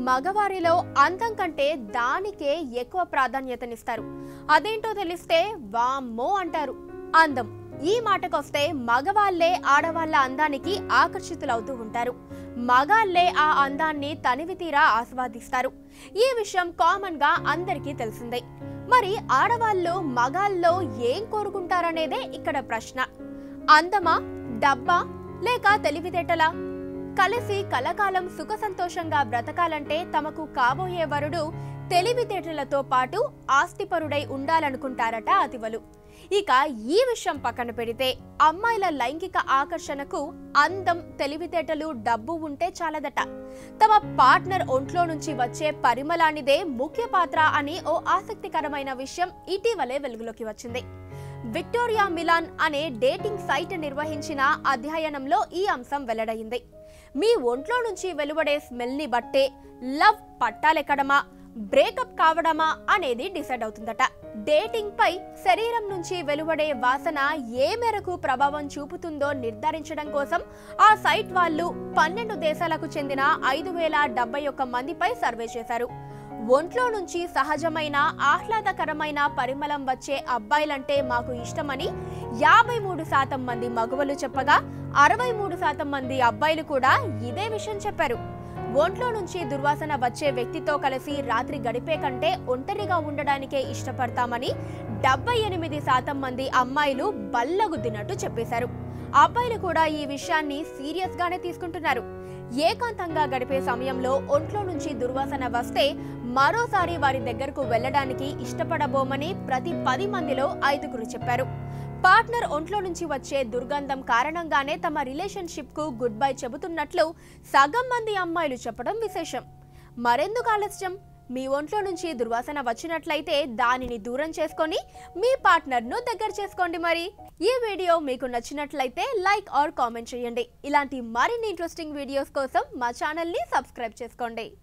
మగవారిలో అందం కంటే దానికే ఎక్కువ ప్రాధాన్యతనిస్తారు అదేంటో తెలిస్తే వామ్మో అంటారు అందం ఈ మాటకొస్తే మగవాళ్లే ఆడవాళ్ల అందానికి ఆకర్షితులవుతూ ఉంటారు మగాళ్లే ఆ అందాన్ని తనివి తీరా ఆస్వాదిస్తారు ఈ విషయం కామన్ గా అందరికీ తెలిసిందే మరి ఆడవాళ్ళు మగాల్లో ఏం కోరుకుంటారనేదే ఇక్కడ ప్రశ్న అందమా డబ్బా లేక తెలివితేటలా కలిసి కలకాలం సుఖ సంతోషంగా బ్రతకాలంటే తమకు కాబోయే వరుడు తెలివితేటలతో పాటు ఆస్తిపరుడై ఉండాలనుకుంటారట అతివలు ఇక ఈ విషయం పక్కన పెడితే అమ్మాయిల లైంగిక ఆకర్షణకు అందం తెలివితేటలు డబ్బు ఉంటే చాలదట తమ పార్ట్నర్ ఒంట్లో నుంచి వచ్చే పరిమళానిదే ముఖ్య పాత్ర అని ఓ ఆసక్తికరమైన విషయం ఇటీవలే వెలుగులోకి వచ్చింది విక్టోరియా మిలాన్ అనే డేటింగ్ సైట్ నిర్వహించిన అధ్యయనంలో ఈ అంశం వెల్లడైంది మీ ఒంట్లో నుంచి వెలువడే స్మెల్ని బట్టే లవ్ పట్టాలెక్కడమా బ్రేకప్ కావడమా అనేది డిసైడ్ అవుతుందట డేటింగ్ పై శరీరం నుంచి వెలువడే వాసన ఏ మేరకు ప్రభావం చూపుతుందో నిర్ధారించడం కోసం ఆ సైట్ వాళ్ళు పన్నెండు దేశాలకు చెందిన ఐదు వేల డెబ్బై ఒక్క మందిపై సర్వే చేశారు ఒంట్లో నుంచి సహజమైన ఆహ్లాదకరమైన పరిమళం వచ్చే అబ్బాయిలంటే మాకు ఇష్టమని యాభై మూడు శాతం మంది మగవలు చెప్పగా అరవై మూడు శాతం మంది అబ్బాయిలు కూడా ఇదే విషయం చెప్పారు ఒంట్లో నుంచి దుర్వాసన వచ్చే వ్యక్తితో కలిసి రాత్రి గడిపే కంటే ఒంటరిగా ఉండడానికే ఇష్టపడతామని డెబ్బై ఎనిమిది శాతం మంది అమ్మాయిలు బల్లగుద్దినట్టు చెప్పేశారు అబ్బాయిలు కూడా ఈ విషయాన్ని సీరియస్ గానే తీసుకుంటున్నారు ఏకాంతంగా గడిపే సమయంలో ఒంట్లో నుంచి దుర్వాసన వస్తే మరోసారి వారి దగ్గరకు వెళ్ళడానికి ఇష్టపడబోమని ప్రతి పది మందిలో ఐదుగురు చెప్పారు పార్ట్నర్ ఒంట్లో నుంచి వచ్చే దుర్గంధం కారణంగానే తమ రిలేషన్షిప్ కు గుడ్ బై చెబుతున్నట్లు సగం మంది అమ్మాయిలు చెప్పడం విశేషం మరెందుకు ఆలస్యం మీ ఒంట్లో నుంచి దుర్వాసన వచ్చినట్లయితే దానిని దూరం చేసుకొని మీ పార్ట్నర్ను దగ్గర చేసుకోండి మరి ఈ వీడియో మీకు నచ్చినట్లయితే లైక్ ఆర్ కామెంట్ చేయండి ఇలాంటి మరిన్ని ఇంట్రెస్టింగ్ వీడియోస్ కోసం మా ఛానల్ని సబ్స్క్రైబ్ చేసుకోండి